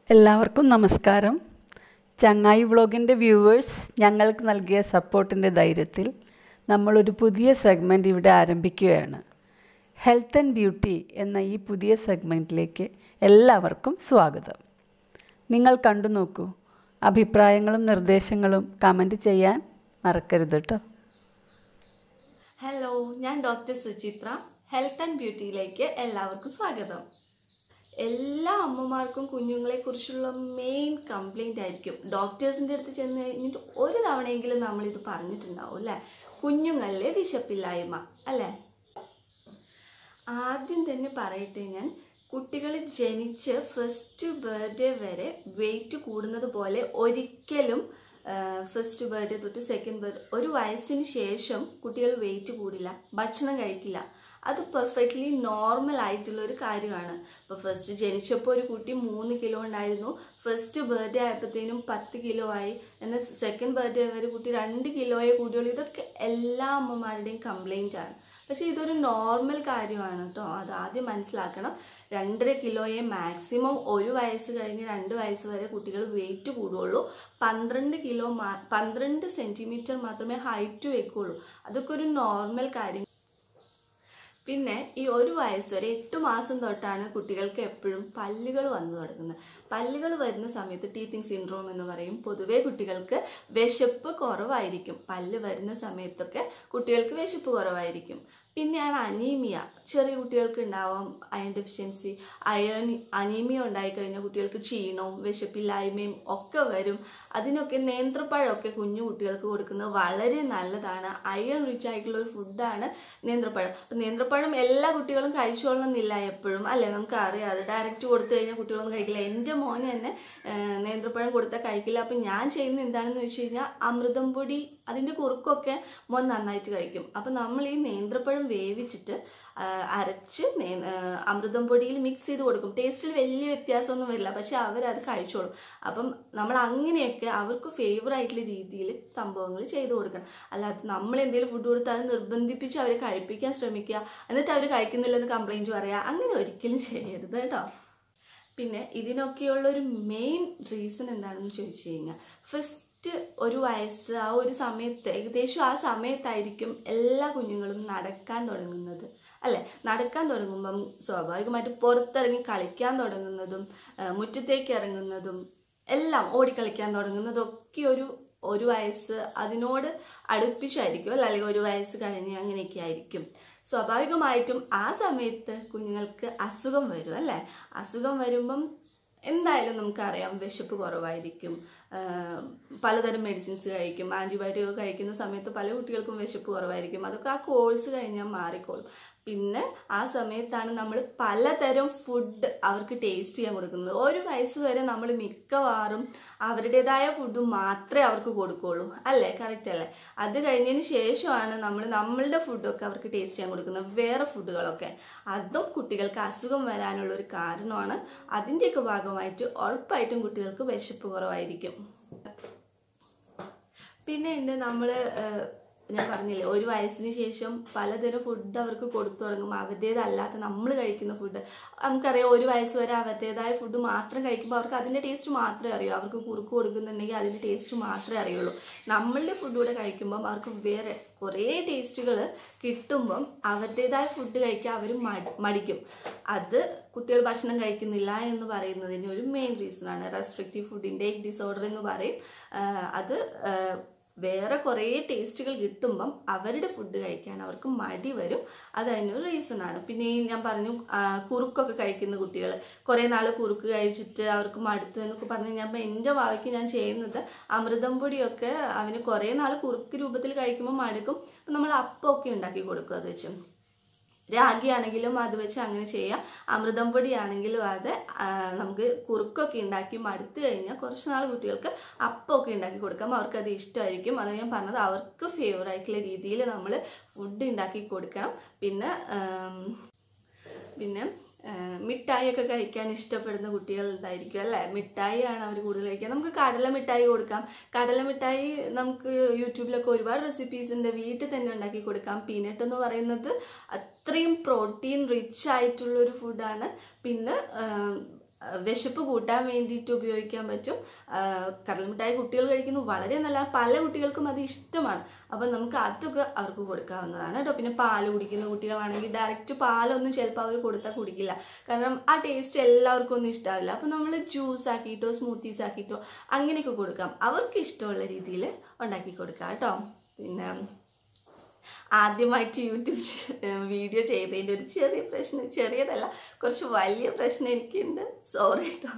എല്ലാവർക്കും നമസ്കാരം ചങ്ങായി വ്ളോഗിൻ്റെ വ്യൂവേഴ്സ് ഞങ്ങൾക്ക് നൽകിയ സപ്പോർട്ടിൻ്റെ ധൈര്യത്തിൽ നമ്മളൊരു പുതിയ സെഗ്മെൻറ്റ് ഇവിടെ ആരംഭിക്കുകയാണ് ഹെൽത്ത് ആൻഡ് ബ്യൂട്ടി എന്ന ഈ പുതിയ സെഗ്മെൻറ്റിലേക്ക് എല്ലാവർക്കും സ്വാഗതം നിങ്ങൾ കണ്ടു നോക്കൂ അഭിപ്രായങ്ങളും നിർദ്ദേശങ്ങളും കമൻറ്റ് ചെയ്യാൻ മറക്കരുത് കേട്ടോ ഹലോ ഞാൻ ഡോക്ടർ സുചിത്ര ഹെൽത്ത് ആൻഡ് ബ്യൂട്ടിയിലേക്ക് എല്ലാവർക്കും സ്വാഗതം എല്ലാ അമ്മമാർക്കും കുഞ്ഞുങ്ങളെ കുറിച്ചുള്ള മെയിൻ കംപ്ലൈന്റ് ആയിരിക്കും ഡോക്ടേഴ്സിന്റെ അടുത്ത് ചെന്ന് കഴിഞ്ഞിട്ട് ഒരു തവണയെങ്കിലും നമ്മൾ ഇത് പറഞ്ഞിട്ടുണ്ടാവും അല്ലെ കുഞ്ഞുങ്ങളിലെ വിശപ്പില്ലായ്മ അല്ലെ ആദ്യം തന്നെ പറയട്ടെ ഞാൻ കുട്ടികൾ ജനിച്ച് ഫസ്റ്റ് ബർത്ത്ഡേ വരെ വെയിറ്റ് കൂടുന്നത് പോലെ ഒരിക്കലും ഫസ്റ്റ് ബർത്ത്ഡേ തൊട്ട് സെക്കൻഡ് ബർത്ത്ഡേ ഒരു വയസ്സിന് ശേഷം കുട്ടികൾ വെയിറ്റ് കൂടില്ല ഭക്ഷണം കഴിക്കില്ല അത് പെർഫെക്റ്റ്ലി നോർമൽ ആയിട്ടുള്ള ഒരു കാര്യമാണ് ഇപ്പൊ ഫസ്റ്റ് ജനിച്ചപ്പോൾ ഒരു കുട്ടി മൂന്ന് കിലോ ഉണ്ടായിരുന്നു ഫസ്റ്റ് ബർത്ത്ഡേ ആയപ്പോഴത്തേനും പത്ത് കിലോ ആയി എന്നാൽ സെക്കൻഡ് ബർത്ത്ഡേ വരെ കുട്ടി രണ്ട് കിലോയെ കൂടിയുള്ളൂ ഇതൊക്കെ എല്ലാ അമ്മമാരുടെയും കംപ്ലൈന്റ് ആണ് പക്ഷെ ഇതൊരു നോർമൽ കാര്യമാണ് കേട്ടോ അത് ആദ്യം മനസ്സിലാക്കണം രണ്ടര കിലോയെ മാക്സിമം ഒരു വയസ്സ് കഴിഞ്ഞ് രണ്ട് വയസ്സ് വരെ കുട്ടികൾ വെയിറ്റ് കൂടുള്ളൂ പന്ത്രണ്ട് കിലോ പന്ത്രണ്ട് സെന്റിമീറ്റർ മാത്രമേ ഹൈറ്റ് വെക്കുള്ളൂ അതൊക്കെ ഒരു നോർമൽ കാര്യം പിന്നെ ഈ ഒരു വയസ്സ് വരെ എട്ട് മാസം തൊട്ടാണ് കുട്ടികൾക്ക് എപ്പോഴും പല്ലുകൾ വന്നു തുടങ്ങുന്നത് പല്ലുകൾ വരുന്ന സമയത്ത് ടീത്തിങ് സിൻഡ്രോം എന്ന് പറയും പൊതുവെ കുട്ടികൾക്ക് വിശപ്പ് കുറവായിരിക്കും പല്ല് വരുന്ന സമയത്തൊക്കെ കുട്ടികൾക്ക് വിശപ്പ് കുറവായിരിക്കും പിന്നെയാണ് അനീമിയ ചെറിയ കുട്ടികൾക്ക് ഉണ്ടാവാം അയൺ ഡെഫിഷ്യൻസി അയൺ അനീമിയ ഉണ്ടായിക്കഴിഞ്ഞാൽ കുട്ടികൾക്ക് ക്ഷീണവും വിശപ്പില്ലായ്മയും ഒക്കെ വരും അതിനൊക്കെ നേന്ത്രപ്പഴമൊക്കെ കുഞ്ഞു കുട്ടികൾക്ക് കൊടുക്കുന്നത് വളരെ നല്ലതാണ് അയൺ റിച്ച് ആയിട്ടുള്ള ഒരു ഫുഡാണ് നേന്ത്രപ്പഴം നേന്ത്രപ്പഴം എല്ലാ കുട്ടികളും കഴിച്ചോളണമെന്നില്ല എപ്പോഴും അല്ലെ നമുക്ക് അറിയാം അത് ഡയറക്റ്റ് കൊടുത്തു കഴിഞ്ഞാൽ കുട്ടികളൊന്നും കഴിക്കില്ല എൻ്റെ മോന് തന്നെ നേന്ത്രപ്പഴം കൊടുത്താൽ കഴിക്കില്ല അപ്പം ഞാൻ ചെയ്യുന്ന എന്താണെന്ന് വെച്ച് കഴിഞ്ഞാൽ അമൃതം പൊടി അതിൻ്റെ കുറുക്കൊക്കെ മോൻ നന്നായിട്ട് കഴിക്കും അപ്പം നമ്മൾ ഈ നേന്ത്രപ്പഴം വേവിച്ചിട്ട് അരച്ച് അമൃതം പൊടിയിൽ മിക്സ് ചെയ്ത് കൊടുക്കും ടേസ്റ്റിൽ വലിയ വ്യത്യാസമൊന്നും വരില്ല പക്ഷെ അവരത് കഴിച്ചോളും അപ്പം നമ്മൾ അങ്ങനെയൊക്കെ അവർക്ക് ഫേവർ ആയിട്ടുള്ള രീതിയിൽ സംഭവങ്ങൾ ചെയ്തു കൊടുക്കണം അല്ലാതെ നമ്മൾ എന്തെങ്കിലും ഫുഡ് കൊടുത്താൽ അത് നിർബന്ധിപ്പിച്ച് അവരെ കഴിപ്പിക്കാൻ ശ്രമിക്കുക എന്നിട്ട് അവർ കഴിക്കുന്നില്ലെന്ന് കംപ്ലൈൻറ്റ് പറയുക അങ്ങനെ ഒരിക്കലും ചെയ്യരുത് കേട്ടോ പിന്നെ ഇതിനൊക്കെയുള്ള ഒരു മെയിൻ റീസൺ എന്താണെന്ന് ചോദിച്ചു കഴിഞ്ഞാൽ ഫസ്റ്റ് ഫസ്റ്റ് ഒരു വയസ്സ് ആ ഒരു സമയത്ത് ഏകദേശം ആ സമയത്തായിരിക്കും എല്ലാ കുഞ്ഞുങ്ങളും നടക്കാൻ തുടങ്ങുന്നത് അല്ലെ നടക്കാൻ തുടങ്ങുമ്പം സ്വാഭാവികമായിട്ട് പുറത്തിറങ്ങി കളിക്കാൻ തുടങ്ങുന്നതും മുറ്റത്തേക്ക് ഇറങ്ങുന്നതും എല്ലാം ഓടിക്കളിക്കാൻ തുടങ്ങുന്നതും ഒക്കെ ഒരു ഒരു വയസ്സ് അതിനോട് അടുപ്പിച്ചായിരിക്കും അല്ല അല്ലെങ്കിൽ ഒരു വയസ്സ് കഴിഞ്ഞ് അങ്ങനെയൊക്കെ ആയിരിക്കും സ്വാഭാവികമായിട്ടും ആ സമയത്ത് കുഞ്ഞുങ്ങൾക്ക് അസുഖം വരും അല്ലേ അസുഖം വരുമ്പം എന്തായാലും നമുക്കറിയാം വിശപ്പ് കുറവായിരിക്കും പലതരം മെഡിസിൻസ് കഴിക്കും ആൻറ്റിബയോട്ടിക് കഴിക്കുന്ന സമയത്ത് പല കുട്ടികൾക്കും വിശപ്പ് കുറവായിരിക്കും അതൊക്കെ ആ കോഴ്സ് കഴിഞ്ഞാൽ മാറിക്കോളും പിന്നെ ആ സമയത്താണ് നമ്മൾ പലതരം ഫുഡ് അവർക്ക് ടേസ്റ്റ് ചെയ്യാൻ കൊടുക്കുന്നത് ഒരു വയസ്സ് വരെ നമ്മൾ മിക്കവാറും അവരുടേതായ ഫുഡ് മാത്രമേ അവർക്ക് കൊടുക്കുള്ളൂ അല്ലേ കറക്റ്റ് അല്ലേ അത് കഴിഞ്ഞതിന് ശേഷമാണ് നമ്മൾ നമ്മളുടെ ഫുഡൊക്കെ അവർക്ക് ടേസ്റ്റ് ചെയ്യാൻ കൊടുക്കുന്നത് വേറെ ഫുഡുകളൊക്കെ അതും കുട്ടികൾക്ക് അസുഖം വരാനുള്ള ഒരു കാരണമാണ് അതിൻ്റെയൊക്കെ ഭാഗമായിട്ട് ഉറപ്പായിട്ടും കുട്ടികൾക്ക് വിശപ്പ് കുറവായിരിക്കും പിന്നെ ഉണ്ട് നമ്മൾ ഞാൻ പറഞ്ഞില്ലേ ഒരു വയസ്സിന് ശേഷം പലതരം ഫുഡ് അവർക്ക് കൊടുത്തു തുടങ്ങും അവരുടേതല്ലാത്ത നമ്മൾ കഴിക്കുന്ന ഫുഡ് നമുക്കറിയാം ഒരു വയസ്സ് വരെ അവരുടേതായ ഫുഡ് മാത്രം കഴിക്കുമ്പോൾ അവർക്ക് അതിൻ്റെ ടേസ്റ്റ് മാത്രമേ അറിയൂ അവർക്ക് കുറുക്ക് കൊടുക്കുന്നുണ്ടെങ്കിൽ അതിൻ്റെ ടേസ്റ്റ് മാത്രമേ അറിയുള്ളൂ നമ്മളുടെ ഫുഡ് കൂടെ കഴിക്കുമ്പം അവർക്ക് വേറെ കുറേ ടേസ്റ്റുകൾ കിട്ടുമ്പം അവരുടേതായ ഫുഡ് കഴിക്കാൻ അവർ മടിക്കും അത് കുട്ടികൾ ഭക്ഷണം കഴിക്കുന്നില്ല എന്ന് പറയുന്നതിന് ഒരു മെയിൻ റീസൺ ആണ് റെസ്ട്രിക്റ്റീവ് ഫുഡ് ഇൻടേക്ക് ഡിസോർഡർ എന്ന് പറയും അത് വേറെ കുറേ ടേസ്റ്റുകൾ കിട്ടുമ്പം അവരുടെ ഫുഡ് കഴിക്കാൻ അവർക്ക് മടി വരും അത് അതിനൊരു റീസൺ ആണ് പിന്നെ ഞാൻ പറഞ്ഞു കുറുക്കൊക്കെ കഴിക്കുന്ന കുട്ടികൾ കുറേ നാൾ കുറുക്ക് കഴിച്ചിട്ട് അവർക്ക് മടുത്തു എന്നൊക്കെ പറഞ്ഞു ഞാൻ എൻ്റെ ഭാവിക്ക് ഞാൻ ചെയ്യുന്നത് അമൃതം പൊടിയൊക്കെ അവന് കുറേ നാൾ കുറുക്ക് രൂപത്തിൽ കഴിക്കുമ്പോൾ മടുക്കും നമ്മൾ അപ്പമൊക്കെ ഉണ്ടാക്കി കൊടുക്കും അത് വെച്ച് രാഗി ആണെങ്കിലും അത് വെച്ച് അങ്ങനെ ചെയ്യാം അമൃതം പൊടി ആണെങ്കിലും അത് നമുക്ക് കുറുക്കൊക്കെ ഉണ്ടാക്കി മടുത്തു കഴിഞ്ഞാൽ കുറച്ച് നാൾ കുട്ടികൾക്ക് അപ്പമൊക്കെ ഉണ്ടാക്കി കൊടുക്കാം അവർക്ക് അത് ഇഷ്ടമായിരിക്കും അത് ഞാൻ പറഞ്ഞത് അവർക്ക് ഫേവർ ആയിട്ടുള്ള രീതിയിൽ നമ്മൾ ഫുഡ് ഉണ്ടാക്കി കൊടുക്കണം പിന്നെ പിന്നെ മിഠായി ഒക്കെ കഴിക്കാൻ ഇഷ്ടപ്പെടുന്ന കുട്ടികൾ ഉണ്ടായിരിക്കും അല്ലേ മിഠായി ആണ് അവർ കൂടുതൽ കഴിക്കുക നമുക്ക് കടല മിഠായി കൊടുക്കാം കടല മിഠായി നമുക്ക് യൂട്യൂബിലൊക്കെ ഒരുപാട് റെസിപ്പീസ് ഉണ്ട് വീട്ടിൽ തന്നെ ഉണ്ടാക്കി കൊടുക്കാം പീനട്ട് എന്ന് പറയുന്നത് അത്രയും പ്രോട്ടീൻ റിച്ച് ആയിട്ടുള്ള ഒരു ഫുഡാണ് പിന്നെ ആ, വിശപ്പ് കൂട്ടാൻ വേണ്ടിയിട്ട് ഉപയോഗിക്കാൻ പറ്റും ആ, കടലമിഠായി കുട്ടികൾ കഴിക്കുന്നത് വളരെ നല്ല പല കുട്ടികൾക്കും അത് ഇഷ്ടമാണ് അപ്പം നമുക്ക് അതൊക്കെ അവർക്ക് കൊടുക്കാവുന്നതാണ് കേട്ടോ പിന്നെ പാല് കുടിക്കുന്ന കുട്ടികളാണെങ്കിൽ ഡയറക്റ്റ് പാലൊന്നും ചിലപ്പോൾ അവർ കൊടുത്താൽ കുടിക്കില്ല കാരണം ആ ടേസ്റ്റ് എല്ലാവർക്കും ഒന്നും ഇഷ്ടാവില്ല അപ്പം നമ്മൾ ജ്യൂസ് ആക്കിയിട്ടോ സ്മൂത്തീസ് ആക്കിയിട്ടോ അങ്ങനെയൊക്കെ കൊടുക്കാം അവർക്ക് ഇഷ്ടമുള്ള രീതിയിൽ ഉണ്ടാക്കി കൊടുക്കാം കേട്ടോ പിന്നെ ആദ്യമായിട്ട് യൂട്യൂബ് വീഡിയോ ചെയ്തതിൻ്റെ ഒരു ചെറിയ പ്രശ്നം ചെറിയതല്ല കുറച്ച് വലിയ പ്രശ്നം എനിക്കുണ്ട് സോറി കേട്ടോ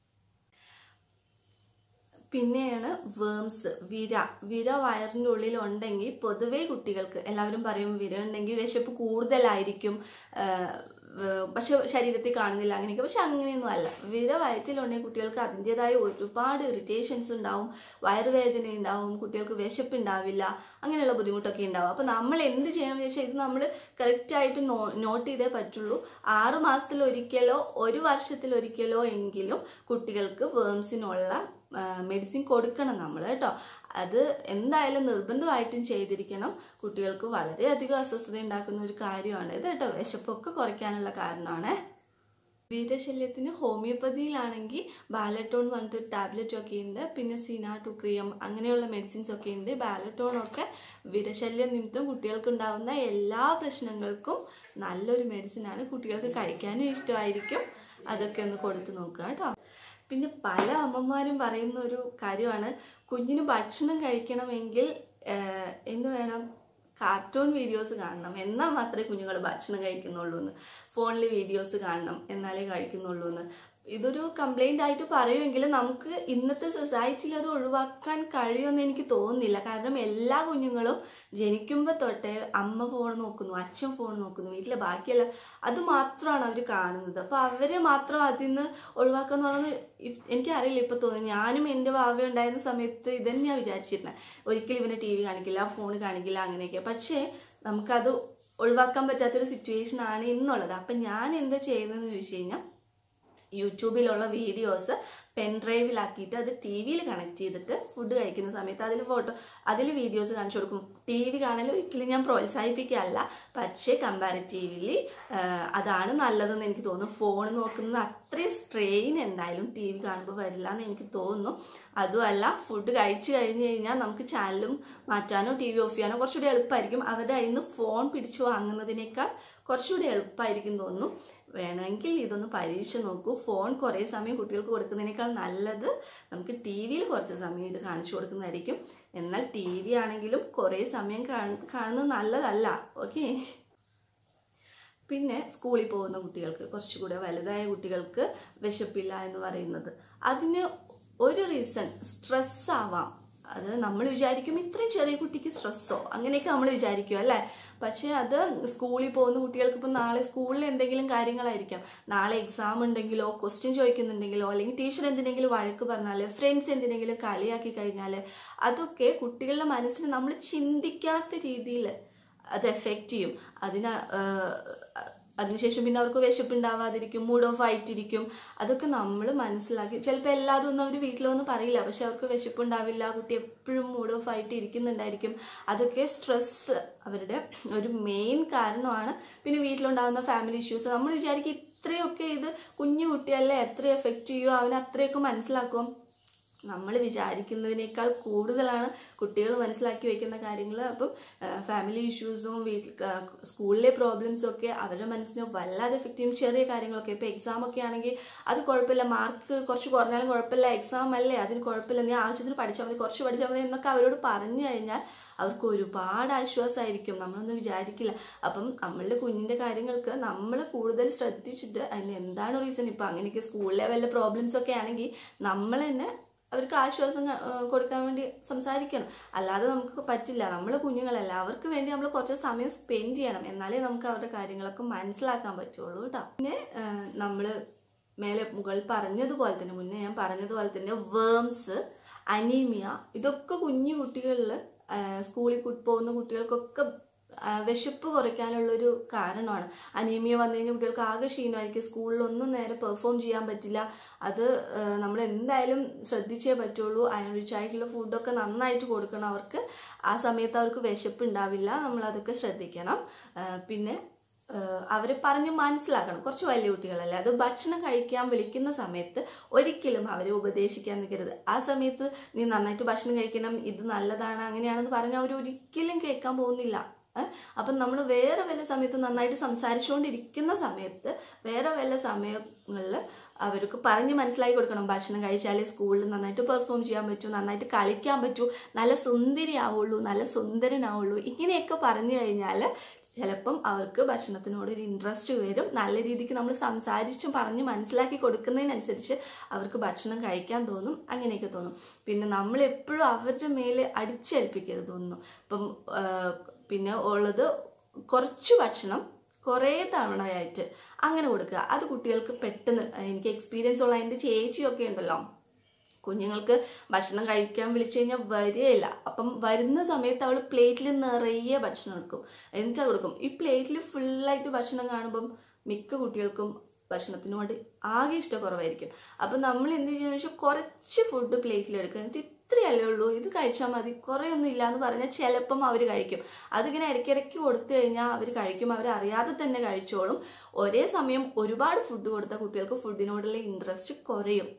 പിന്നെയാണ് വേംസ് വിര വിര വയറിൻ്റെ ഉള്ളിൽ ഉണ്ടെങ്കിൽ പൊതുവേ കുട്ടികൾക്ക് എല്ലാവരും പറയും വിര ഉണ്ടെങ്കിൽ വിശപ്പ് കൂടുതലായിരിക്കും ആ, വേ- പക്ഷെ ശരീരത്തിൽ കാണുന്നില്ല അങ്ങനെയൊക്കെ പക്ഷെ അങ്ങനെയൊന്നും അല്ല വിര വയറ്റിലുണ്ടെങ്കിൽ കുട്ടികൾക്ക് അതിൻ്റെതായ ഒരുപാട് ഇറിറ്റേഷൻസ് ഉണ്ടാവും വയറുവേദന ഉണ്ടാവും കുട്ടികൾക്ക് വിശപ്പ് ഉണ്ടാവില്ല അങ്ങനെയുള്ള ബുദ്ധിമുട്ടൊക്കെ ഉണ്ടാവും അപ്പോൾ നമ്മൾ എന്ത് ചെയ്യണം എന്ന് വെച്ചാൽ ഇത് നമ്മൾ കറക്റ്റായിട്ട് നോ നോട്ട് ചെയ്തേ പറ്റുള്ളൂ ആറ് മാസത്തിൽ ഒരിക്കലോ ഒരു വർഷത്തിൽ ഒരിക്കലോ എങ്കിലും കുട്ടികൾക്ക് വേംസിനുള്ള മെഡിസിൻ കൊടുക്കണം നമ്മൾ കേട്ടോ അത് എന്തായാലും നിർബന്ധമായിട്ടും ചെയ്തിരിക്കണം കുട്ടികൾക്ക് വളരെയധികം അസ്വസ്ഥത ഉണ്ടാക്കുന്ന ഒരു കാര്യമാണ് ഇത് കേട്ടോ വിശപ്പൊക്കെ കുറയ്ക്കാനുള്ള കാരണമാണ് വീരശല്യത്തിന് ഹോമിയോപ്പതിയിലാണെങ്കിൽ ബാലറ്റോൺ എന്ന് പറഞ്ഞിട്ട് ടാബ്ലറ്റ് ഒക്കെ ഉണ്ട് പിന്നെ സിനാട്ടുക്രിയം അങ്ങനെയുള്ള മെഡിസിൻസ് ഒക്കെ ഉണ്ട് ബാലറ്റോൺ ഒക്കെ വിരശല്യ നിമിത്തം കുട്ടികൾക്ക് ഉണ്ടാവുന്ന എല്ലാ പ്രശ്നങ്ങൾക്കും നല്ലൊരു മെഡിസിനാണ് കുട്ടികൾക്ക് കഴിക്കാനും ഇഷ്ടമായിരിക്കും അതൊക്കെ ഒന്ന് കൊടുത്തു നോക്കുക കേട്ടോ പിന്നെ പല അമ്മമാരും പറയുന്ന ഒരു കാര്യമാണ് കുഞ്ഞിന് ഭക്ഷണം കഴിക്കണമെങ്കിൽ ആഹ്, എന്ത് വേണം കാർട്ടൂൺ വീഡിയോസ് കാണണം എന്നാൽ മാത്രമേ കുഞ്ഞുങ്ങൾ ഭക്ഷണം കഴിക്കുന്നുള്ളൂ എന്ന് ഫോണിൽ വീഡിയോസ് കാണണം എന്നാലേ കഴിക്കുന്നുള്ളൂ എന്ന് ഇതൊരു കംപ്ലൈന്റ് ആയിട്ട് പറയുമെങ്കിലും നമുക്ക് ഇന്നത്തെ സൊസൈറ്റിയിൽ അത് ഒഴിവാക്കാൻ കഴിയുമെന്ന് എനിക്ക് തോന്നുന്നില്ല കാരണം എല്ലാ കുഞ്ഞുങ്ങളും ജനിക്കുമ്പോൾ തൊട്ടേ അമ്മ ഫോൺ നോക്കുന്നു അച്ഛൻ ഫോൺ നോക്കുന്നു വീട്ടിലെ ബാക്കിയല്ല അത് മാത്രമാണ് അവർ കാണുന്നത് അപ്പൊ അവരെ മാത്രം അതിൽ നിന്ന് ഒഴിവാക്കാന്ന് പറയുന്നത് ഇ- എനിക്കറിയില്ല ഇപ്പൊ തോന്നുന്നു ഞാനും എന്റെ വാവ ഉണ്ടായിരുന്ന സമയത്ത് ഇതന്നെയാണ് വിചാരിച്ചിരുന്നത് ഒരിക്കലും ഇവനെ ടി വി കാണിക്കില്ല ഫോൺ കാണിക്കില്ല അങ്ങനെയൊക്കെ പക്ഷേ നമുക്കത് ഒഴിവാക്കാൻ പറ്റാത്തൊരു സിറ്റുവേഷൻ ആണ് ഇന്നുള്ളത് അപ്പൊ ഞാൻ എന്താ ചെയ്യുന്നതെന്ന് ചോദിച്ചു കഴിഞ്ഞാൽ യൂട്യൂബിലുള്ള വീഡിയോസ് പെൻ ഡ്രൈവിലാക്കിയിട്ട് അത് ടി വിയിൽ കണക്ട് ചെയ്തിട്ട് ഫുഡ് കഴിക്കുന്ന സമയത്ത് അതിൽ ഫോട്ടോ അതിൽ വീഡിയോസ് കാണിച്ചു കൊടുക്കും ടി വി കാണൽ ഒരിക്കലും ഞാൻ പ്രോത്സാഹിപ്പിക്കുകയല്ല പക്ഷേ കമ്പാരിറ്റീവ്ലി അതാണ് നല്ലതെന്ന് എനിക്ക് തോന്നുന്നു ഫോൺ നോക്കുന്നത് അത്രയും സ്ട്രെയിൻ എന്തായാലും ടി വി കാണുമ്പോൾ വരില്ല എന്ന് എനിക്ക് തോന്നുന്നു അതുമല്ല ഫുഡ് കഴിച്ചു കഴിഞ്ഞ് കഴിഞ്ഞാൽ നമുക്ക് ചാനലും മാറ്റാനോ ടി വി ഓഫ് ചെയ്യാനോ കുറച്ചുകൂടി എളുപ്പമായിരിക്കും അവരുടെ കയ്യിൽ നിന്ന് ഫോൺ പിടിച്ചു വാങ്ങുന്നതിനേക്കാൾ കുറച്ചുകൂടി എളുപ്പമായിരിക്കും തോന്നുന്നു വേണമെങ്കിൽ ഇതൊന്ന് പരീക്ഷ നോക്കൂ ഫോൺ കുറേ സമയം കുട്ടികൾക്ക് കൊടുക്കുന്നതിനേക്കാൾ നല്ലത് നമുക്ക് ടി വിയിൽ കുറച്ച് സമയം ഇത് കാണിച്ചു കൊടുക്കുന്നതായിരിക്കും എന്നാൽ ടി വി ആണെങ്കിലും കുറേ സമയം കാണ- കാണുന്നത് നല്ലതല്ല ഓക്കെ പിന്നെ സ്കൂളിൽ പോകുന്ന കുട്ടികൾക്ക് കുറച്ചുകൂടെ വലുതായ കുട്ടികൾക്ക് വിശപ്പില്ല എന്ന് പറയുന്നത് അതിന് ഒരു റീസൺ സ്ട്രെസ് ആവാം അത് നമ്മൾ വിചാരിക്കും ഇത്രയും ചെറിയ കുട്ടിക്ക് സ്ട്രെസ്സോ അങ്ങനെയൊക്കെ നമ്മൾ വിചാരിക്കും അല്ലേ പക്ഷേ അത് സ്കൂളിൽ പോകുന്ന കുട്ടികൾക്ക് ഇപ്പം നാളെ സ്കൂളിൽ എന്തെങ്കിലും കാര്യങ്ങളായിരിക്കാം നാളെ എക്സാം ഉണ്ടെങ്കിലോ ക്വസ്റ്റ്യൻ ചോദിക്കുന്നുണ്ടെങ്കിലോ അല്ലെങ്കിൽ ടീച്ചർ എന്തിനെങ്കിലും വഴക്ക് പറഞ്ഞാൽ ഫ്രണ്ട്സ് എന്തിനെങ്കിലും കളിയാക്കി കഴിഞ്ഞാൽ അതൊക്കെ കുട്ടികളുടെ മനസ്സിന് നമ്മൾ ചിന്തിക്കാത്ത രീതിയിൽ അത് എഫക്റ്റ് ചെയ്യും അതിന് അതിനുശേഷം പിന്നെ അവർക്ക് വിശപ്പുണ്ടാവാതിരിക്കും മൂഡ് ഓഫ് ആയിട്ടിരിക്കും അതൊക്കെ നമ്മൾ മനസ്സിലാക്കി ചിലപ്പോൾ എല്ലാതും ഒന്നും അവർ വീട്ടിലൊന്നും പറയില്ല പക്ഷെ അവർക്ക് വിശപ്പുണ്ടാവില്ല കുട്ടി എപ്പോഴും മൂഡ് ഓഫ് ആയിട്ട് ഇരിക്കുന്നുണ്ടായിരിക്കും അതൊക്കെ സ്ട്രെസ് അവരുടെ ഒരു മെയിൻ കാരണമാണ് പിന്നെ വീട്ടിലുണ്ടാകുന്ന ഫാമിലി ഇഷ്യൂസ് നമ്മൾ വിചാരിക്കും ഇത്രയൊക്കെ ഇത് കുഞ്ഞു കുട്ടിയല്ലേ എത്ര എഫക്റ്റ് ചെയ്യുമോ അവന് അത്രയൊക്കെ മനസ്സിലാക്കും നമ്മൾ വിചാരിക്കുന്നതിനേക്കാൾ കൂടുതലാണ് കുട്ടികൾ മനസ്സിലാക്കി വെക്കുന്ന കാര്യങ്ങൾ അപ്പം ഫാമിലി ഇഷ്യൂസും വീട്ടിൽ സ്കൂളിലെ പ്രോബ്ലംസും ഒക്കെ അവരുടെ മനസ്സിനെ വല്ലാതെ എഫക്റ്റ് ചെയ്യും ചെറിയ കാര്യങ്ങളൊക്കെ ഇപ്പം എക്സാം ഒക്കെ ആണെങ്കിൽ അത് കുഴപ്പമില്ല മാർക്ക് കുറച്ച് കുറഞ്ഞാലും കുഴപ്പമില്ല എക്സാം അല്ലേ അതിന് കുഴപ്പമില്ല നീ ആവശ്യത്തിന് പഠിച്ചാൽ മതി കുറച്ച് പഠിച്ചാൽ മതി എന്നൊക്കെ അവരോട് പറഞ്ഞു കഴിഞ്ഞാൽ അവർക്ക് ഒരുപാട് ആശ്വാസമായിരിക്കും നമ്മളൊന്നും വിചാരിക്കില്ല അപ്പം നമ്മളുടെ കുഞ്ഞിന്റെ കാര്യങ്ങൾക്ക് നമ്മൾ കൂടുതൽ ശ്രദ്ധിച്ചിട്ട് അതിന് എന്താണ് റീസൺ ഇപ്പം അങ്ങനെയൊക്കെ സ്കൂളിലെ വല്ല പ്രോബ്ലംസ് ഒക്കെ ആണെങ്കിൽ നമ്മൾ തന്നെ അവർക്ക് ആശ്വാസം ക- ഏഹ് കൊടുക്കാൻ വേണ്ടി സംസാരിക്കണം അല്ലാതെ നമുക്ക് പറ്റില്ല നമ്മൾ കുഞ്ഞുങ്ങളല്ല അവർക്ക് വേണ്ടി നമ്മൾ കുറച്ച് സമയം സ്പെൻഡ് ചെയ്യണം എന്നാലേ നമുക്ക് അവരുടെ കാര്യങ്ങളൊക്കെ മനസ്സിലാക്കാൻ പറ്റുള്ളൂ കേട്ടോ പിന്നെ നമ്മൾ മേലെ മുകളിൽ പറഞ്ഞതുപോലെ തന്നെ മുന്നേ ഞാൻ പറഞ്ഞതുപോലെ തന്നെ വേംസ് അനീമിയ ഇതൊക്കെ കുഞ്ഞു കുട്ടികളിൽ സ്കൂളിൽ കു- പോകുന്ന കുട്ടികൾക്കൊക്കെ ആ, വിശപ്പ് കുറയ്ക്കാനുള്ളൊരു കാരണമാണ് അനീമിയ വന്നു കഴിഞ്ഞാൽ കുട്ടികൾക്ക് ആകെ ക്ഷീണമായിരിക്കും സ്കൂളിലൊന്നും നേരെ പെർഫോം ചെയ്യാൻ പറ്റില്ല അത് നമ്മൾ എന്തായാലും ശ്രദ്ധിച്ചേ പറ്റുള്ളൂ അയൺ റിച്ച് ആയിട്ടുള്ള ഫുഡൊക്കെ നന്നായിട്ട് കൊടുക്കണം അവർക്ക് ആ സമയത്ത് അവർക്ക് വിശപ്പ് ഉണ്ടാവില്ല നമ്മൾ അതൊക്കെ ശ്രദ്ധിക്കണം ആ, പിന്നെ അവരെ പറഞ്ഞ് മനസ്സിലാക്കണം കുറച്ച് വലിയ കുട്ടികളല്ലേ അത് ഭക്ഷണം കഴിക്കാൻ വിളിക്കുന്ന സമയത്ത് ഒരിക്കലും അവരെ ഉപദേശിക്കാൻ നിൽക്കരുത് ആ സമയത്ത് നീ നന്നായിട്ട് ഭക്ഷണം കഴിക്കണം ഇത് നല്ലതാണ് അങ്ങനെയാണെന്ന് പറഞ്ഞാൽ അവർ ഒരിക്കലും കേൾക്കാൻ പോകുന്നില്ല ഏഹ് അപ്പം നമ്മൾ വേറെ വല്ല സമയത്ത് നന്നായിട്ട് സംസാരിച്ചുകൊണ്ടിരിക്കുന്ന സമയത്ത് വേറെ വല്ല സമയങ്ങളിൽ അവർക്ക് പറഞ്ഞ് മനസ്സിലാക്കി കൊടുക്കണം ഭക്ഷണം കഴിച്ചാലേ സ്കൂളിൽ നന്നായിട്ട് പെർഫോം ചെയ്യാൻ പറ്റൂ നന്നായിട്ട് കളിക്കാൻ പറ്റൂ നല്ല സുന്ദരിയാവുള്ളൂ നല്ല സുന്ദരനാവുള്ളൂ ഇങ്ങനെയൊക്കെ പറഞ്ഞു കഴിഞ്ഞാൽ ചിലപ്പം അവർക്ക് ഭക്ഷണത്തിനോട് ഒരു ഇൻട്രസ്റ്റ് വരും നല്ല രീതിക്ക് നമ്മൾ സംസാരിച്ചും പറഞ്ഞ് മനസ്സിലാക്കി കൊടുക്കുന്നതിനനുസരിച്ച് അവർക്ക് ഭക്ഷണം കഴിക്കാൻ തോന്നും അങ്ങനെയൊക്കെ തോന്നും പിന്നെ നമ്മൾ എപ്പോഴും അവരുടെ മേലെ അടിച്ചേൽപ്പിക്കരുത് തോന്നുന്നു ഇപ്പം ആ, പിന്നെ ഉള്ളത് കുറച്ച് ഭക്ഷണം കുറേ തവണയായിട്ട് അങ്ങനെ കൊടുക്കുക അത് കുട്ടികൾക്ക് പെട്ടെന്ന് എനിക്ക് എക്സ്പീരിയൻസ് ഉള്ള എൻ്റെ ചേച്ചിയൊക്കെ ഉണ്ടല്ലോ കുഞ്ഞുങ്ങൾക്ക് ഭക്ഷണം കഴിക്കാൻ വിളിച്ചു കഴിഞ്ഞാൽ വരികയില്ല അപ്പം വരുന്ന സമയത്ത് അവൾ പ്ലേറ്റിൽ നിറയെ ഭക്ഷണം എടുക്കും എന്നിട്ട് കൊടുക്കും ഈ പ്ലേറ്റിൽ ഫുള്ളായിട്ട് ഭക്ഷണം കാണുമ്പം മിക്ക കുട്ടികൾക്കും ഭക്ഷണത്തിനോട് ആകെ ഇഷ്ടക്കുറവായിരിക്കും അപ്പം നമ്മൾ എന്ത് ചെയ്യുന്നത് വെച്ചാൽ കുറച്ച് ഫുഡ് പ്ലേറ്റിൽ എടുക്കുക എന്നിട്ട് ഇത്രയല്ലേ ഉള്ളൂ ഇത് കഴിച്ചാൽ മതി കുറേ ഒന്നും ഇല്ല എന്ന് പറഞ്ഞാൽ ചിലപ്പം അവർ കഴിക്കും അതിങ്ങനെ ഇടയ്ക്കിടയ്ക്ക് കൊടുത്തു കഴിഞ്ഞാൽ അവർ കഴിക്കും അവർ അറിയാതെ തന്നെ കഴിച്ചോളും ഒരേ സമയം ഒരുപാട് ഫുഡ് കൊടുത്ത കുട്ടികൾക്ക് ഫുഡിനോടുള്ള ഇൻട്രസ്റ്റ് കുറയും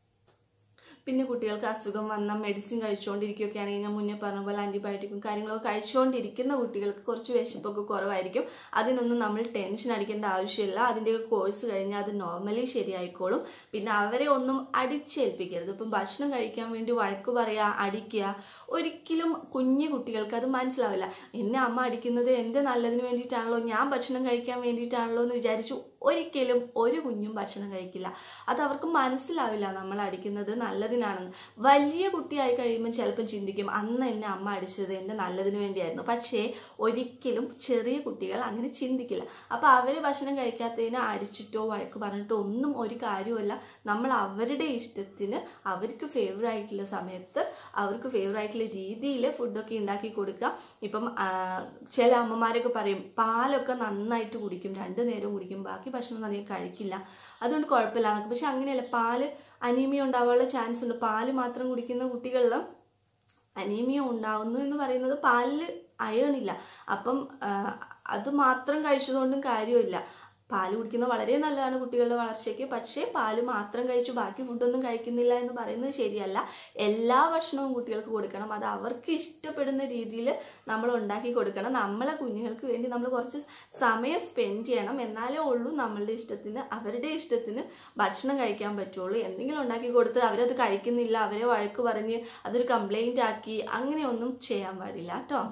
പിന്നെ കുട്ടികൾക്ക് അസുഖം വന്ന മെഡിസിൻ കഴിച്ചുകൊണ്ടിരിക്കുകയൊക്കെ ആണെങ്കിൽ ഞാൻ മുന്നേ പറഞ്ഞ പോലെ ആന്റിബയോട്ടിക്കും കാര്യങ്ങളൊക്കെ കഴിച്ചുകൊണ്ടിരിക്കുന്ന കുട്ടികൾക്ക് കുറച്ച് വിശപ്പൊക്കെ കുറവായിരിക്കും അതിനൊന്നും നമ്മൾ ടെൻഷൻ അടിക്കേണ്ട ആവശ്യമില്ല അതിൻ്റെ കോഴ്സ് കഴിഞ്ഞാൽ അത് നോർമലി ശരിയായിക്കോളും പിന്നെ അവരെ ഒന്നും അടിച്ചേൽപ്പിക്കരുത് ഇപ്പം ഭക്ഷണം കഴിക്കാൻ വേണ്ടി വഴക്ക് പറയുക അടിക്കുക ഒരിക്കലും കുഞ്ഞു കുട്ടികൾക്ക് അത് മനസ്സിലാവില്ല എന്നെ അമ്മ അടിക്കുന്നത് എൻ്റെ നല്ലതിന് വേണ്ടിയിട്ടാണല്ലോ ഞാൻ ഭക്ഷണം കഴിക്കാൻ വേണ്ടിയിട്ടാണല്ലോ എന്ന് വിചാരിച്ചു ഒരിക്കലും ഒരു കുഞ്ഞും ഭക്ഷണം കഴിക്കില്ല അത് അവർക്ക് മനസ്സിലാവില്ല നമ്മൾ അടിക്കുന്നത് നല്ലതിനാണെന്ന് വലിയ കുട്ടിയായി കഴിയുമ്പോൾ ചിലപ്പോൾ ചിന്തിക്കും അന്ന് എന്നെ അമ്മ അടിച്ചത് എൻ്റെ നല്ലതിന് വേണ്ടിയായിരുന്നു പക്ഷേ ഒരിക്കലും ചെറിയ കുട്ടികൾ അങ്ങനെ ചിന്തിക്കില്ല അപ്പോൾ അവർ ഭക്ഷണം കഴിക്കാത്തതിന് അടിച്ചിട്ടോ വഴക്ക് പറഞ്ഞിട്ടോ ഒന്നും ഒരു കാര്യമല്ല നമ്മൾ അവരുടെ ഇഷ്ടത്തിന് അവർക്ക് ഫേവർ ആയിട്ടുള്ള സമയത്ത് അവർക്ക് ഫേവർ ആയിട്ടുള്ള രീതിയിൽ ഫുഡൊക്കെ ഉണ്ടാക്കി കൊടുക്കുക ഇപ്പം ആ, ചില അമ്മമാരൊക്കെ പറയും പാലൊക്കെ നന്നായിട്ട് കുടിക്കും രണ്ടു നേരം കുടിക്കും ബാക്കി ഭക്ഷണം അധികം കഴിക്കില്ല അതുകൊണ്ട് കുഴപ്പമില്ല എന്നൊക്കെ പക്ഷെ അങ്ങനെയല്ല പാല് അനീമിയ ഉണ്ടാവാനുള്ള ചാൻസ് ഉണ്ട് പാല് മാത്രം കുടിക്കുന്ന കുട്ടികളിൽ അനീമിയ ഉണ്ടാവുന്നു എന്ന് പറയുന്നത് പാലിൽ അയണില്ല അപ്പം ആ, അത് മാത്രം കഴിച്ചതുകൊണ്ടും കാര്യമില്ല പാല് കുടിക്കുന്നത് വളരെ നല്ലതാണ് കുട്ടികളുടെ വളർച്ചയ്ക്ക് പക്ഷേ പാല് മാത്രം കഴിച്ചു ബാക്കി ഫുഡൊന്നും കഴിക്കുന്നില്ല എന്ന് പറയുന്നത് ശരിയല്ല എല്ലാ ഭക്ഷണവും കുട്ടികൾക്ക് കൊടുക്കണം അത് അവർക്ക് ഇഷ്ടപ്പെടുന്ന രീതിയിൽ നമ്മൾ ഉണ്ടാക്കി കൊടുക്കണം നമ്മളെ കുഞ്ഞുങ്ങൾക്ക് വേണ്ടി നമ്മൾ കുറച്ച് സമയം സ്പെൻഡ് ചെയ്യണം എന്നാലേ ഉള്ളൂ നമ്മളുടെ ഇഷ്ടത്തിന് അവരുടെ ഇഷ്ടത്തിന് ഭക്ഷണം കഴിക്കാൻ പറ്റുള്ളൂ എന്തെങ്കിലും ഉണ്ടാക്കി കൊടുത്ത് അവരത് കഴിക്കുന്നില്ല അവരെ വഴക്ക് പറഞ്ഞ് അതൊരു കംപ്ലൈന്റ് ആക്കി അങ്ങനെയൊന്നും ചെയ്യാൻ പാടില്ല കേട്ടോ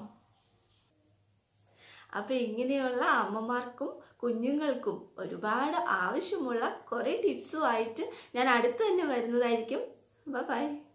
അപ്പൊ ഇങ്ങനെയുള്ള അമ്മമാർക്കും കുഞ്ഞുങ്ങൾക്കും ഒരുപാട് ആവശ്യമുള്ള കുറെ ടിപ്സുമായിട്ട് ഞാൻ അടുത്ത് തന്നെ വരുന്നതായിരിക്കും ബൈ